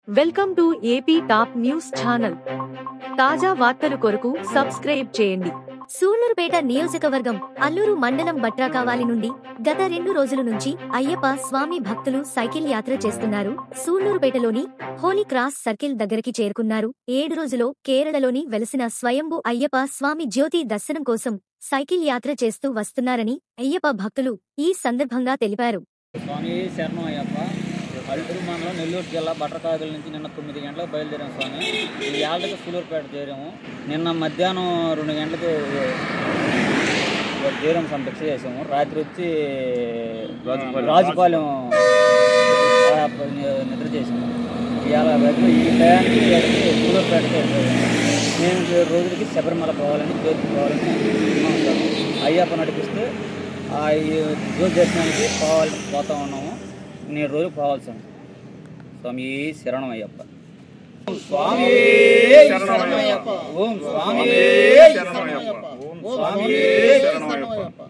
welcome to AP top news channel తాజా వార్తలు కొరకు సబ్స్క్రైబ్ చేయండి సూళ్లూరుపేట నియోజకవర్గం అల్లూరు మండలం బట్రాకావాలి నుండి గత రెండు రోజుల నుంచి అయ్యప్ప స్వామి భక్తులు సైకిల్ యాత్ర చేస్తున్నారు సూళ్లూరుపేటలోని హోలీ క్రాస్ సర్కిల్ దగ్గరికి చేరుకున్నారు ఏడు రోజులో కేరళలోని వెలసిన స్వయంభు అయ్యప్ప స్వామి జ్యోతి దర్శనం కోసం సైకిల్ యాత్ర చేస్తూ వస్తున్నారని అయ్యప్ప భక్తులు ఈ సందర్భంగా తెలిపారు స్వామి శరణం అయ్యప్ప అల్లూరు మండలం నెల్లూరు జిల్లా బట్రకాకుల నుంచి నిన్న తొమ్మిది గంటలకు బయలుదేరాం స్వామి ఈ ఏళ్ళకి సూలూరుపేట చేరాము నిన్న మధ్యాహ్నం రెండు గంటలకు చేరాము సంపక్ష చేసాము రాత్రి వచ్చి రాజుపాలెం ఆ, నిద్ర చేసాము ఇవాళ రేపు ఈ టయానికి ఇక్కడికి సూలూరుపేటకి వెళ్ళిపోయాము మేము ఈ రోజులకి శబరిమల పోవాలని జ్యోతి పోవాలని అనుకున్నాం సార్ అయ్యప్ప నడిపిస్తే ఆ ఈ జ్యోతి దర్శనానికి పోవాలి పోతా ఉన్నాము నేను రోజు పోవాలి సార్ స్వామి శరణం అయ్యప్ప ఓం స్వామి శరణమయ్యప్ప ఓం స్వామి శరణమయ్యప్ప ఓం స్వామి శరణమయ్యప్ప